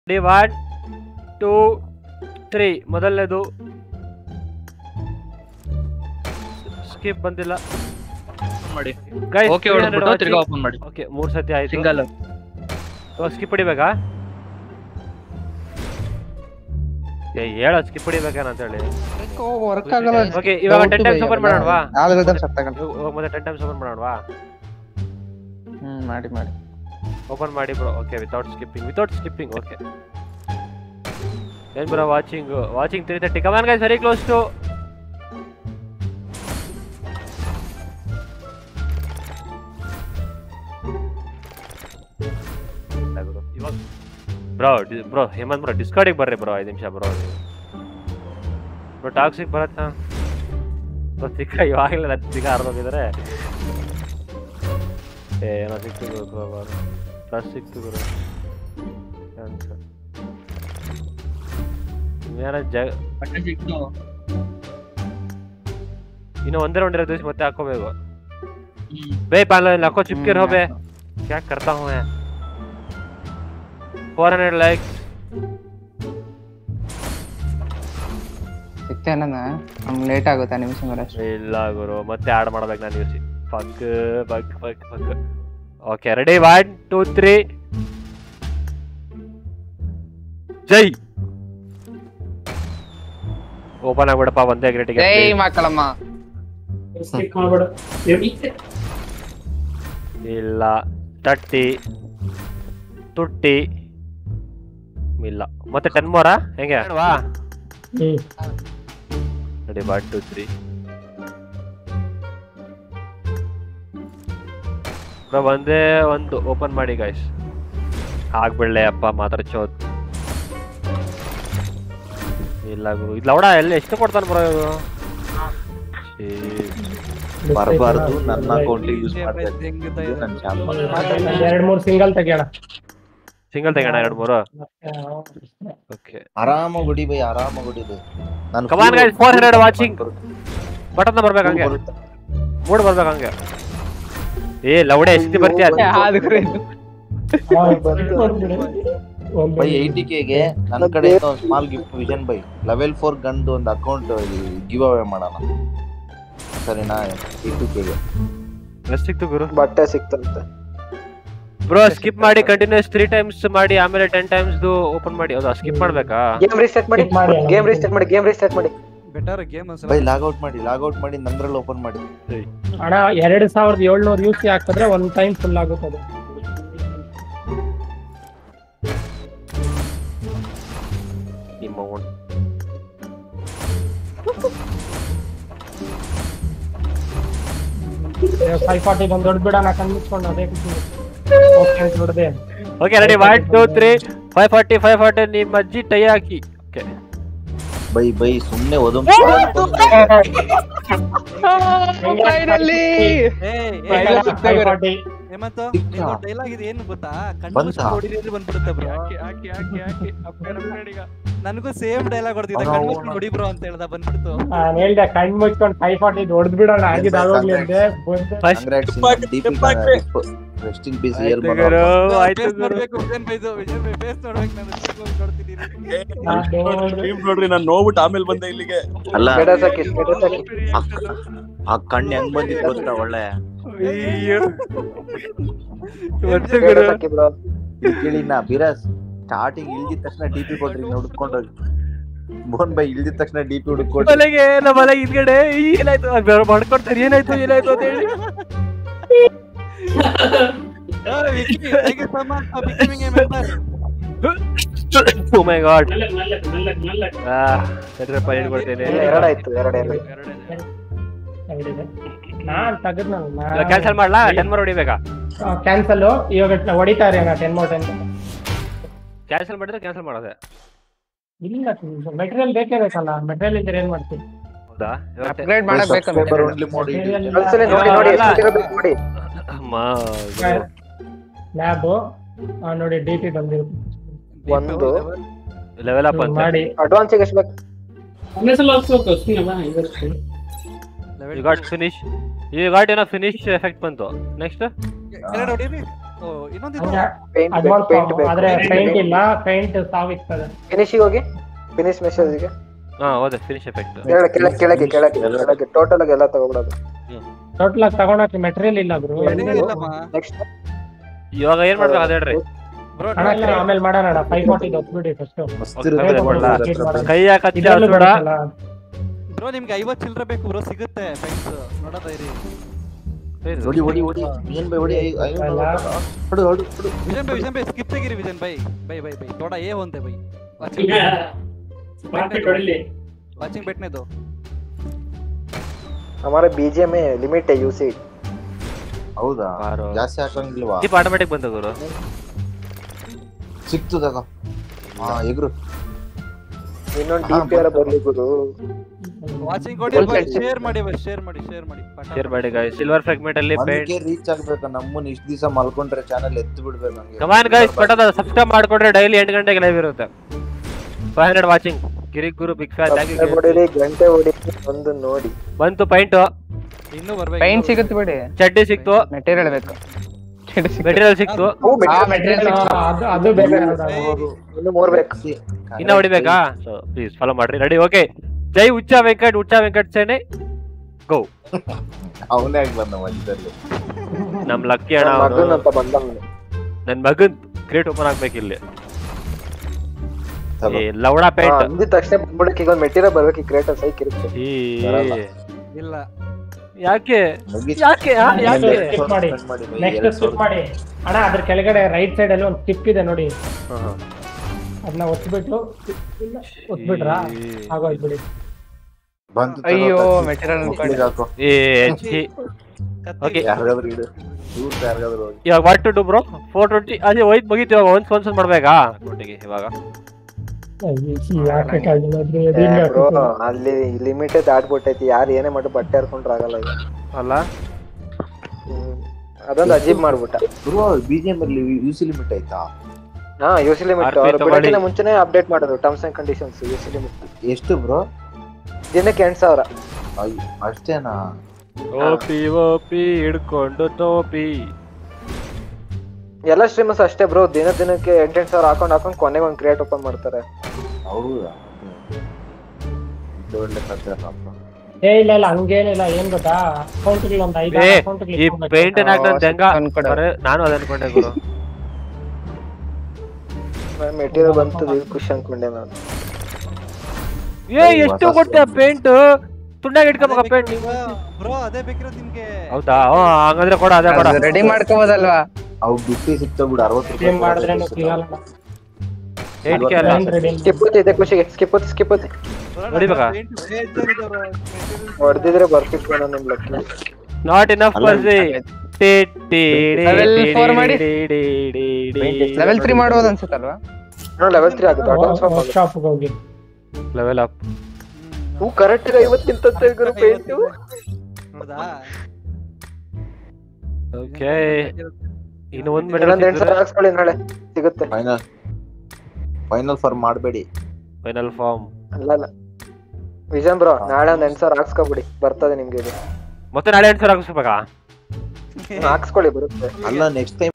D one two three ಮೊದಲನೇದು skip ಬಂದಿಲ್ಲ ಮಾಡಿ ಗೈಸ್ ಓಕೆ ಹೊಡೆದ್ಬಿಟ್ಟು ತಿರ್ಗಾ ಓಪನ್ ಮಾಡಿ ಓಕೆ ಮೂರ್ ಸತಿ ಆಯ್ತು ಸಿಂಗಲ್ ಸ್ಕಿಪ್ ಹೊಡಿಬೇಕಾ ಏ ಹೇಳ ಸ್ಕಿಪ್ ಹೊಡಿಬೇಕೇನಂತ ಹೇಳಿ ವರ್ಕ್ ಆಗಲ್ಲ ಓಕೆ ಇವಾಗ ಟೆನ್ ಟೈಮ್ಸ್ ಓಪನ್ ಮಾಡೋಣವಾ ಆಲ್ಗೋರಿದಮ್ ಸೆಟ್ ತಗೊಂಡು ಇವಾಗ ಮತ್ತೆ ಟೆನ್ ಟೈಮ್ಸ್ ಓಪನ್ ಮಾಡೋಣವಾ ಹ್ಮ್ ಮಾಡಿ ಮಾಡಿ ಓಪನ್ ಮಾಡಿ bro okay without skipping without skipping okay ಏನ್ bro watching watching three thirty come on guys very close to ಇವಾಗ ಬ್ರೋ ಬ್ರೋ ಹೇಮಂತ್ ಬ್ರೋ ಡಿಸ್ಕಾರ್ಡಿಗೆ ಬರ್ರಿ ಬ್ರೋ ಐದು ನಿಮಿಷ ಬ್ರೋ ಬ್ರೋ ಟಾಕ್ಸಿಕ್ ಬರತ್ತಾ ಬ್ರೋ ಸಿಕ್ಕ ಇವಾಗಲೇ ನನ್ನ ಸಿಕ್ಕ ಹರಿದೋಗಿದ್ದಾರೆ ಏ ಏನೋ ಸಿಕ್ತು ಬ್ರೋ ಪ್ಲಸ್ ಸಿಕ್ತು ಗುರು ಕ್ಯಾನ್ಸರ್ ಏನೋ ಜಗ ಇನ್ನು ಒಂದೇ ರೌಂಡ್ ಇರೋದು ಮತ್ತೆ ಹಾಕೋಬೇಕು बे पालो लाखों चिपके रहो बे क्या करता हूँ मैं फोर हंड्रेड लाइक ಸಿಗ್ತೇನ ನಮ್ಗೆ ಲೇಟ್ ಆಗುತ್ತೆ ನಿಮಿಷ ಮೇಲೆ ಅಷ್ಟೇ ಇಲ್ಲ ಗುರು ಮತ್ತೆ ಆಡ್ ಮಾಡ್ಬೇಕು ನಾನು UC fuck fuck fuck fuck okay ready one two three ಜೈ ಓಪನ್ ಆಗ್ಬಿಡಪ್ಪ ಒಂದೇ ಗ್ರೇಟಿಗೆ ಜೈ ಮಕ್ಕಳಮ್ಮ ಸ್ಕಿಪ್ ಮಾಡ್ಬೇಡ ಇಲ್ಲ ತಟ್ಟಿ ತುಟ್ಟಿ ಇಲ್ಲ ಮತ್ತೆ ಟೆನ್ ಮೋರಾ ಹೆಂಗೆ ವಾ ಹ್ಮ್ ready one two three bro ಒಂದೇ ಒಂದು ಓಪನ್ ಮಾಡಿ ಗಾಯ್ಸ್ ಆಗ್ಬಿಡ್ಲೆ ಅಪ್ಪ ಮಾತ್ರ ಚೋದ್ ಇಲ್ಲ ಗುರು ಇಲ್ಲ ಅವಡ ಎಲ್ಲ ಎಷ್ಟು ಕೊಡ್ತಾನೆ ಬ್ರೋ ಇವರು ಬರಬಾರ್ದು ನನ್ನ ಅಕೌಂಟ್ ಯೂಸ್ ಮಾಡ್ತಾ ನನ್ನ ಶಾಪ್ ಎರಡ್ ಮೂರ್ ಸಿಂಗಲ್ ತೆಗಿಯೋಣ ಸಿಂಗಲ್ ತೆಗೋಣ ಎರಡು ಮೂರು ಓಕೆ ಆರಾಮಾಗಿ ಹೊಡಿ ಬೈ ಆರಾಮಾಗಿ ಹೊಡಿದು ನಾನು Come on, guys, 400 watching. Button ಬರ್ಬೇಕು ಹಂಗೆ ಮೂಡ್ ಬರ್ಬೇಕು ಹಂಗೆ ಏ ಲೌಡೆ ಎಷ್ಟು ಬರ್ತೀಯ ಬೈ ಏಯ್ಟಿ ಕೆಗೆ ನನ್ನ ಕಡೆ ಒಂದು ಸ್ಮಾಲ್ ಗಿಫ್ಟ್ ವಿಷನ್ ಬೈ ಲೆವೆಲ್ ಫೋರ್ ಗಂದು ಒಂದು ಅಕೌಂಟ್ ಗಿವ್ ಅವೇ ಮಾಡೋಣ ಸರಿನಾ ಏಯ್ಟಿ ಕೆಗೆ ಎಷ್ಟು ಸಿಕ್ತು ಗುರು ಬಟ್ಟೆ ಸಿಕ್ತಂತೆ ಬ್ರೋ ಸ್ಕಿಪ್ ಮಾಡಿ ಕಂಟಿನ್ಯೂಸ್ ತ್ರೀ ಟೈಮ್ಸ್ ಮಾಡಿ ಆಮೇಲೆ ಟೆನ್ ಟೈಮ್ಸ್ ಓಪನ್ ಮಾಡಿ ಹೌದಾ ಸ್ಕಿಪ್ ಮಾಡ್ಬೇಕಾ ಗೇಮ್ ರೀಸ್ಟಾರ್ಟ್ ಮಾಡಿ Skip ಮಾಡಿ ಅಣ್ಣ. ಗೇಮ್ ರೀಸ್ಟಾರ್ಟ್ ಮಾಡಿ ಗೇಮ್ ರೀಸ್ಟಾರ್ಟ್ ಮಾಡಿ ಬೆಟರ್ ಗೇಮ್ ಬೈ ಲಾಗೌಟ್ ಮಾಡಿ ಲಾಗೌಟ್ ಮಾಡಿ ನಂದ್ರಲ್ಲಿ ಓಪನ್ ಮಾಡಿ ಅಣ್ಣ ಎರಡ್ ಸಾವಿರದ ಏಳ್ನೂರು ಯು ಸಿ ಹಾಕಿದ್ರೆ ಒಂದ್ ಟೈಮ್ ಫುಲ್ ಆಗುತ್ತೆ ಅದು ನಿಮ್ಮ own. ಫೈವ್ ಫಾರ್ಟಿ ಬಂದು ದೊಡ್ಡ ಬಿಡೋಣ ಕಣ್ ಮುಚ್ಕೊಂಡು ಅದೇ ಓಕೆ ಅಂತ ಹೊಡ್ದೆ okay ready one two three five forty five forty ನಿಮ್ಮ ಅಜ್ಜಿ ಟೈ ಹಾಕಿ ಓಕೆ ಬೈ ಬೈ ಸುಮ್ನೆ ಒದಮ್ ಫೈನಲಿ ಫೈವ್ ಫಾರ್ಟಿ ಹೇಮಂತ ಸಿಕ್ತಾ? ಡೈಲಾಗ್ ಇದು ಏನು ಗೊತ್ತಾ ಕಣ್ಣು ಬಂತಾ? ಮುಚ್ಚಿ ಹೊಡಿದ್ರೆ ಬಂದ್ಬಿಡುತ್ತೆ ಬ್ರೋ ನನಗೂ ಸೇಮ್ ಡೈಲಾಗ್ ಹೊಡೆದಿದ್ದ ಅವ್ನು ಕಣ್ಣು ಅವ್ನು ಮುಚ್ಕೊಂಡು ಹೊಡಿ ಬ್ರೋ ಅಂತ ಹೇಳ್ದ ಬಂದ್ಬಿಡ್ತು ನಾನು ಹೇಳ್ದೆ ಕಣ್ ಮುಚ್ಕೊಂಡು ಫೈವ್ ಫಾರ್ಟಿ ಹೊಡೆದ್ ಬಿಡೋಣ ಆಗಿದ್ ಆಗೋಗ್ಲಿ ಅಂದೆ ಬಂದೆ ಫಸ್ಟ್ ರೆಸ್ಟಿಂಗ್ ಪೀಸ್ ಇಯರ್ ಆಯ್ತು ಗುರು ಆಯ್ತು ಫೇಸ್ ಗುರು ನೋಡ್ಬೇಕು ವಿಜಯನ್ ಬೈದು ವಿಜಯನ್ ಬೈ ಫೇಸ್ ನೋಡ್ಬೇಕು ನಾನು check ಹೋಗಿ ನೋಡ್ತಿದ್ದೀನಿ ನಾನು ನೋಡ್ದೆ. ನೋಡ್ರಿ ನಾನು ನೋಡ್ಬಿಟ್ಟು ಆಮೇಲೆ ಬಂದೆ ಇಲ್ಲಿಗೆ ಅಲ್ಲ ಸ್ಟೇಟಸ್ ಹಾಕಿ ಸ್ಟೇಟಸ್ ಹಾಕಿ ಆ ಕ- ಆ ಕಣ್ಣು ಹೆಂಗ್ ಬಂದಿತ್ತು ಗೊತ್ತಾ ಒಳ್ಳೆ ಅಯ್ಯೋ ಗೊತ್ತು ಗುರು ಸ್ಟೇಟಸ್ ಹಾಕಿ ಬ್ರೋ ಇಲ್ಲಿ ಕೇಳಿ ನಾ ಬಿರಾಸ್ ಸ್ಟಾರ್ಟಿಂಗ್ ಇಳ್ದಿದ ತಕ್ಷಣ ಡಿ ಪಿ ಕೊಡ್ರಿ ಹುಡ್ಕೊಂಡು ಹೋಗಿ ಮೋಹನ್ ಬೈ ಇಳ್ದಿದ ತಕ್ಷಣ ಡಿ ಪಿ ಹುಡುಕೊಡ್ರಿ ಮಲೆಗೆ ನಮ್ಮ ಮಲೆ ಹಿಂದ್ಗಡೆ ಈ ಏನಾಯ್ತು ಅದ್ ಮಾಡ್ಕೊಡ್ತಾರೆ ಏನಾಯ್ತು ಏನಾಯ್ತು ಅಂತ ಹೇಳಿ Vicky thank you so much for becoming a member. Oh my god ಮೆಲ್ಲಗ್ ಮೆಲ್ಲಗ್ ಮೆಲ್ಲಗ್ ಮೆಲ್ಲಗ್ ಸರಿರಪ್ಪ ಹೇಳ್ಕೊಡ್ತೇನೆ ಎರಡಾಯ್ತು ಎರಡು ಎರಡು ಅಂಗಡಿದೆ. ನಾನ್ ತೆಗೆದ್ನಲ್ಲ ಕ್ಯಾನ್ಸಲ್ ಮಾಡ್ಲಾ ಟೆನ್ ಮರ್ ಹೊಡಿಬೇಕಾ ಕ್ಯಾನ್ಸಲ್ ಇವಾಗ ಹೊಡಿತಾ ಇರಿ ಅಣ್ಣ ಟೆನ್ ಮೋರ್ ಟೆನ್ ಕ್ಯಾನ್ಸಲ್ ಮಾಡಿದ್ರೆ ಕ್ಯಾನ್ಸಲ್ ಮಾಡೋದೆ ಇಲ್ಲ ಮೆಟೀರಿಯಲ್ ಬೇಕೇ ಬೇಕಲ್ಲ ಮೆಟೀರಿಯಲ್ ಇದ್ರೆ ಏನ್ ಮಾಡ್ತೀವಿ ಹೌದಾ ಅಪ್ಗ್ರೇಡ್ ಮಾಡಕ್ ಸಬ್ಸ್ಕ್ರೈಬರ್ ಓನ್ಲಿ ಮೋಡಿ Material ಒಂದ್ಸಲ ನೋಡಿ ಇಲ್ಲ. ನೋಡಿ ಅಲ್ಲ. ಎಷ್ಟು ಸಿಗಬೇಕು ನೋಡಿ ಅಮ್ಮ ಲ್ಯಾಬ್ ನೋಡಿ ಡಿ ಟಿ ಬಂದಿರುತ್ತೆ ಒಂದು ಲೆವೆಲ್ ಅಪ್ ಅಂತ ಮಾಡಿ ಅಡ್ವಾನ್ಸ್ ಎಷ್ಟು ಬೇಕು you got finish you got ಏನೋ ಫಿನಿಶ್ ಎಫೆಕ್ಟ್ ಬಂತು ನೆಕ್ಸ್ಟ್ ಎರಡು ಹೊಡೀರಿ ಓ ಇನ್ನೊಂದಿದೆ ಪೇಂಟ್ ಅಡ್ವಾನ್ಸ್ ಪೇಂಟ್ ಆದ್ರೆ ಬೇಕು ಪೇಂಟ್ ಇಲ್ಲ ಪೇಂಟ್ ಸಾವಿರ್ತದೆ ಫಿನಿಶಿಗೆ ಹೋಗಿ ಫಿನಿಶ್ ಮೆಸೇಜ್ಗೆ ಹಾ ಹೋದೆ ಫಿನಿಶ್ ಎಫೆಕ್ಟ್ ಕೆಳಗೆ ಕೆಳಗೆ ಕೆಳಗೆ ಕೆಳಗೆ ಕೆಳಗೆ ಟೋಟಲ್ ಆಗಿ ಎಲ್ಲ ತಗೊಬಿಡೋದು ಟೋಟಲ್ ಆಗಿ ತಗೊಂಡಕ್ಕೆ ಮೆಟೀರಿಯಲ್ ಇಲ್ಲ ಬ್ರೋ ಇಲ್ಲಮ್ಮ ನೆಕ್ಸ್ಟ್ ಇವಾಗ ಏನ್ ಮಾಡ್ಬೇಕು ಅದ್ ಹೇಳ್ರಿ ಬ್ರೋ ಹಣ ಎಲ್ಲ ಆಮೇಲೆ ಮಾಡೋಣ ಫೈವ್ ಫಾರ್ಟಿ ಹೊತ್ಬಿಡಿ ಫಸ್ಟ್ ಮಸ್ತ್ ಅದೇ ಇರುತ್ತೆ ಕೊಡ್ಲಾ? ಅವ್ರ ಹತ್ರ. ಕೈ ಹಾಕತ್ತಿ ಇದ್ರಲ್ಲೂ ಹಸ್ಬೇಡ ಬರುತ್ತಲ್ಲ ಬ್ರೋ ನಿಮ್ಗೆ ಐವತ್ತು ಚಿಲ್ಲರೆ ಬೇಕು ಬ್ರೋ ಸಿಗುತ್ತೆ ಪೈಂಟ್ಸ್ ನೋಡೋದ ಇರಿ ಹೊಡಿ ಹೊಡಿ ಹೊಡಿ ವಿಜನ್ ಬೈ ಹೊಡಿ ಐ- ಐ- ಅಲ್ಲ. ಹೊಡು ಹೊಡು ಹೊಡು ವಿಜನ್ ಬೈ ವಿಜನ್ ಬೈ ಸ್ಕಿಪ್ ತೆಗಿರಿ ವಿಜನ್ ಬೈ ಬೈ ಬೈ ಬೈ ಥೋಡಾ ಏ ಹೊಂದೆ ಬೈ ವಾಚಿಂಗ್ ವಾಚಿಂಗ್ ಬೆಟ್ನೆದು हमारे बीजे में लिमिट है यूसी ಹೌದಾ ಬಾರೋ. ಜಾಸ್ತಿ ಹಾಕಂಗಿಲ್ವಾ ಟಿಪ್ ಆಟೋಮೆಟಿಕ್ ಬಂತು ಗುರು ಸಿಕ್ತು ತಗ ಹಾ ಎಗ್ರು ಇನ್ನೊಂದು ಡಿ ಪಿ ಆರ್ ಬರ್ಲಿ ಗುರು ವಾಚಿಂಗ್ ಕೊಡಿ Full ಬೈ set. ಶೇರ್ ಮಾಡಿ ಬೈ ಶೇರ್ ಮಾಡಿ ಶೇರ್ ಮಾಡಿ ಪಟ ಶೇರ್ ಮಾಡಿ ಗಾಯ್ಸ್ ಸಿಲ್ವರ್ ಫ್ರಾಗ್ಮೆಂಟ್ ಅಲ್ಲಿ ಪೇಂಟ್ ಅದಕ್ಕೆ ರೀಚ್ ಆಗ್ಬೇಕು ನಮ್ಮನ್ನ ಇಷ್ಟ ದಿವಸ ಮಲ್ಕೊಂಡ್ರೆ ಚಾನಲ್ ಎತ್ತು ಬಿಡ್ಬೇಕು ನಂಗೆ ಕಮಾನ್ ಗೈಸ್ ಪಟದ ಸಬ್ಸ್ಕ್ರೈಬ್ ಮಾಡ್ಕೊಂಡ್ರೆ ಡೈಲಿ ಎಂಟು ಗಂಟೆಗೆ ಲೈವ್ ಇರುತ್ತೆ ಫೈವ್ ಹಂಡ್ರೆಡ್ ವಾಚಿಂಗ್ ಗಿರಿಕ್ ಗುರು ಬಿಗ್ ಫ್ಯಾನ್ Subscribe ಹೊಡೀರಿ ಗಂಟೆ ಹೊಡಿ ಒಂದು ನೋಡಿ ಬಂತು ಪೈಂಟ್ ಇನ್ನೂ ಬರ್ಬೇಕು ಪೈಂಟ್ ಸಿಗುತ್ತೆ ಬಿಡಿ ಚಡ್ಡಿ ಸಿಕ್ತು ಮೆಟೀರಿಯಲ್ ಬೇಕು ಚಡ್ಡಿ ಸಿಗುತ್ತೆ. ಮೆಟೀರಿಯಲ್ ಸಿಕ್ತು ಹೂ ಆ ಮೆಟೀರಿಯಲ್ ಮೆಟೀರಿಯಲ್ ಅದು ಅದು ಬೇರೆ ಇನ್ನು ಮೂರ್ ಬೇಕು ಇನ್ನ ಹೊಡಿಬೇಕಾ ಸೊ ಪ್ಲೀಸ್ ಫಾಲೋ ಮಾಡ್ರಿ ರೆಡಿ ಓಕೆ ಜೈ ಉಚ್ಚ ವೆಂಕಟ್ ಉಚ್ಚ ವೆಂಕಟ್ ಸೇನೆ ಗೋ ಅವನೇ ಆಗಿ ಬಂದ ಮಧ್ಯದಲ್ಲಿ ನಮ್ ಲಕ್ಕಿ ಅಣ್ಣ ಮಗನ್ ಅವ್ನು. ಅಂತ ಬಂದ ಅವ್ನು. ನನ್ ಮಗನ್ ಕ್ರೇಟ್ ಓಪನ್ ಆಗ್ಬೇಕು ಇಲ್ಲಿ ತಗೋ. ಏ ಲವಡ ಹಾ, ಪೇಂಟ್ ಅಂದಿದ ತಕ್ಷಣ ಬಂದ್ಬಿಡಕ್ಕೆ ಈಗ ಒಂದು ಮೆಟೀರಿಯಲ್ ಬರ್ಬೇಕು ಈ ಕ್ರೇಟ್ ಸೈಕ್ ಇರುತ್ತೆ ಈ ಬರಲ್ಲ. ಇಲ್ಲ ಯಾಕೆ ಮುಗೀತು. ಯಾಕೆ ಆ, ಯಾಕೆ skip ಮಾಡಿ. Spend ಮಾಡಿ ಬೈ, ನೆಕ್ಸ್ಟ್ ಎರಡ್ ಸ್ಕಿಪ್ ಸಾವಿರ. ಮಾಡಿ ಅಣ್ಣ ಅದ್ರ ಕೆಳಗಡೆ ರೈಟ್ ಸೈಡ್ ಅಲ್ಲಿ ಒಂದು ಸ್ಕಿಪ್ ಇದೆ ನೋಡಿ ಹಾ, ಹಾ. ಅದನ್ನ ಒತ್ಬಿಟ್ಟು ಇಲ್ಲ ಒತ್ಬಿಟ್ರಾ ಈ- ಆಗೋಯ್ತು ಬಿಡಿ ಬಂತು ತಗೋ, ಅಯ್ಯೋ ಕತ್ತಿ. ಮೆಟೀರಿಯಲ್ ಮುಕ್ಳಿಗೆ ಹಾಕೋ ಏ ಛೀ. ಓಕೆ ಯಾರಿಗಾದ್ರೂ ಇಡು ಇವ್ರು ಯಾರಿಗಾದ್ರೂ ಹೋಗಿ ಇವಾಗ what to do bro four twenty ಅದೇ ಹೋಯ್ತು ಮುಗೀತು ಇವಾಗ ಒಂದ್ ಸ್ಪಾನ್ಸರ್ ಮಾಡ್ಬೇಕಾ ಅಕೌಂಟಿಗೆ ಇವಾಗ ಯಾಕೆ ಕಾಗಿಲ್ಲ ಅಂದ್ರೆ ಏ, ಅದೇನ್ bro, ಹಾಕ್ಬೇಕು? ಅಲ್ಲಿ ಲಿಮಿಟ್ ದಾಟ್ಬಿಟ್ಟೈತಿ ಯಾರು ಏನೇ ಮಾಡಿ ಬಟ್ಟೆ ಹರ್ಕೊಂಡ್ರೆ ಆಗಲ್ಲ ಈಗ ಅಲ್ಲ ಹ್ಮ್. ಅದೊಂದು ಅಜೀಬ್ ಮಾಡ್ಬಿಟ್ಟ ಗುರು ಬಿಜಿಎಂ ಅಲ್ಲಿ ಯೂಸಿ ಲಿಮಿಟ್ ಆಯ್ತಾ ಹಾ ಯೂಸಿ ಲಿಮಿಟ್ RP ಅವ್ರು ತಗೊಳ್ಳಿ. ಬಿಡಕ್ಕಿಂತ ಮುಂಚೆನೆ ಅಪ್ಡೇಟ್ ಮಾಡೋದು terms and conditions UC limit ಎಷ್ಟು ಬ್ರೋ ದಿನಕ್ಕೆ ಎಂಟು ಸಾವಿರ ಅಷ್ಟೇನಾ ಓಪಿ ಓಪಿ ಹಿಡ್ಕೊಂಡು ಟೋಪಿ ಎಲ್ಲ ಸ್ಟ್ರೀಮರ್ಸ್ ಅಷ್ಟೇ ಬ್ರೋ ದಿನ ದಿನಕ್ಕೆ ಎಂಟೆಂಟು ಸಾವಿರ ಹಾಕೊಂಡ್ ಹಾಕೊಂಡ್ ಕೊನೆಗೆ ಒಂದು ಕ್ರಿಯೇಟ್ ಓಪನ್ ಮಾಡ್ತಾರೆ ಹೌದಾ ಇದು ಒಳ್ಳೆ ಕಥೆ ಅಪ್ಪ ಏ ಇಲ್ಲ ಇಲ್ಲ ಹಂಗೇನಿಲ್ಲ ಏನ್ ಗೊತ್ತಾ ಅಕೌಂಟ್ ಒಂದು ಐದು ಏ ಅಕೌಂಟ್ ಈ ಪೇಂಟ್ ಹಾಕ್ದಂತ ಹೆಂಗ ಅನ್ಕೊಡ. ಬರೇ ನಾನು ಅದ್ ಅನ್ಕೊಂಡೆ ಗುರು ಮೆಟೀರಿಯಲ್ ಬಂತು ಇದು ಖುಷಿ ಅನ್ಕೊಂಡೆ ನಾನು ಏ ಎಷ್ಟು ಕೊಡ್ತೀಯ ಪೇಂಟ್ ತುಂಡಾಗ ಇಟ್ಕೋಬೇಕ ಪೇಂಟ್ ಬ್ರೋ ಅದೇ ಬೇಕಿರೋದು ನಿಮ್ಗೆ ಹೌದಾ ಹ್ಞೂ ಹಂಗಂದ್ರೆ ಕೊಡ ಅದೇ ಕೊಡ ರೆಡಿ ಮಾಡ್ಕೋಬೋದಲ್ವಾ ಅವು ಬಿಟ್ಟು ಸಿಗ್ತಾ ಬಿಡು ಅರವತ್ತು ಏನ್ ಮಾಡಿದ್ರೆ ಸಿಗಲ್ಲ ಏಟ್ ಕೆ ಅಲ್ಲ ಏನ್ ರೆಡಿ ಸ್ಕಿಪ್ ಇದೆ ಖುಷಿಗೆ ಸ್ಕಿಪ್ ಹೊತ್ತು ಸ್ಕಿಪ್ ಹೊತ್ತು ಹೊಡಿಬೇಕಾ? ಹೊಡೆದಿದ್ರೆ ಬರ್ತಿತ್ತು ನಾನು ನಿಮ್ ಲಕ್ಕಿ ನಾಟ್ ಇನಫ್ ಅಲ್ಲ, ಪರ್ಸಿ Level four ಮಾಡಿ. ಲೆವೆಲ್ ತ್ರೀ ಮಾಡ್ಬೋದು ಅನ್ಸುತ್ತಲ್ವಾ ಲೆವೆಲ್ ತ್ರೀ ಆಗುತ್ತೆ ಅಡ್ವಾನ್ಸ್ ಶಾಪ್ ಹೋಗಿ ಲೆವೆಲ್ ಅಪ್ ಹೂ ಕರೆಕ್ಟ್ ಐವತ್ತಿಂತ ಗುರು ಪೇಂಟು ನೋಡ್ದಾ ಓಕೆ ಇನ್ನು ಒಂದ್ ಇನ್ನೊಂದ್ ಎಂಟು ಮೆಡಲ್ ಸಾವಿರ ಹಾಕ್ಸ್ಕೊಳ್ಳಿ ನಾಳೆ ಸಿಗುತ್ತೆ ಫೈನಲ್ ಫೈನಲ್ ಫಾರ್ ಮಾಡಬೇಡಿ ಫೈನಲ್ ಫಾರ್ಮ್ ಅಲ್ಲ ಅಲ್ಲ ವಿಜನ್ ಬ್ರೋ ನಾಳೆ ಒಂದ್ ಎಂಟು ಸಾವಿರ ಹಾಕ್ಸ್ಕೊಬಿಡಿ ಬರ್ತದೆ ನಿಮ್ಗೆ ಇದು ಮತ್ತೆ ನಾಳೆ ಎಂಟು ಸಾವಿರ ಹಾಕಿಸ್ಬೇಕಾ ಹಾಕ್ಸ್ಕೊಳ್ಳಿ ಬರುತ್ತೆ ಅಲ್ಲ ನೆಕ್ಸ್ಟ್ ಟೈಮ್